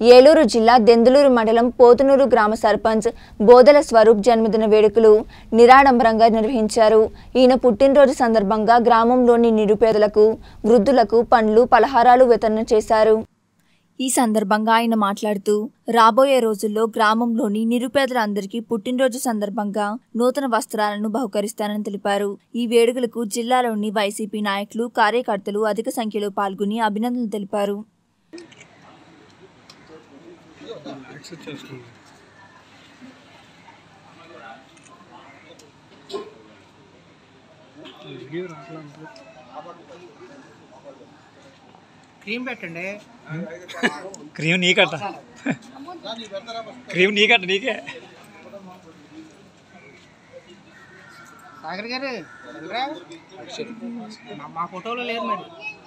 ఏలూరు జిల్లా దెందులూరు మండలం పోతునూరు గ్రామ సర్పంచ్ బోదల స్వరూప్ జన్మదిన వేడుకలు నిరాడంబరంగా నిర్వహించారు ఈయన పుట్టినరోజు సందర్భంగా గ్రామంలోని నిరుపేదలకు వృద్ధులకు పండ్లు పలహారాలు వితరణ చేశారు ఈ సందర్భంగా ఆయన మాట్లాడుతూ రాబోయే రోజుల్లో గ్రామంలోని నిరుపేదలందరికీ పుట్టినరోజు సందర్భంగా నూతన వస్త్రాలను బహుకరిస్తానని తెలిపారు ఈ వేడుకలకు జిల్లాలోని వైసీపీ నాయకులు కార్యకర్తలు అధిక సంఖ్యలో పాల్గొని అభినందనలు తెలిపారు యాక్సెప్ట్ చేసుకుంది రివ్యూ రావట్లా అంటే క్రీమ్ పెట్టండి క్రీమ్ నీకట క్రీమ్ నీకట నీకే సాగర్ గారు ఎవరా? మా- మా ఫోటోలో లేరు మరి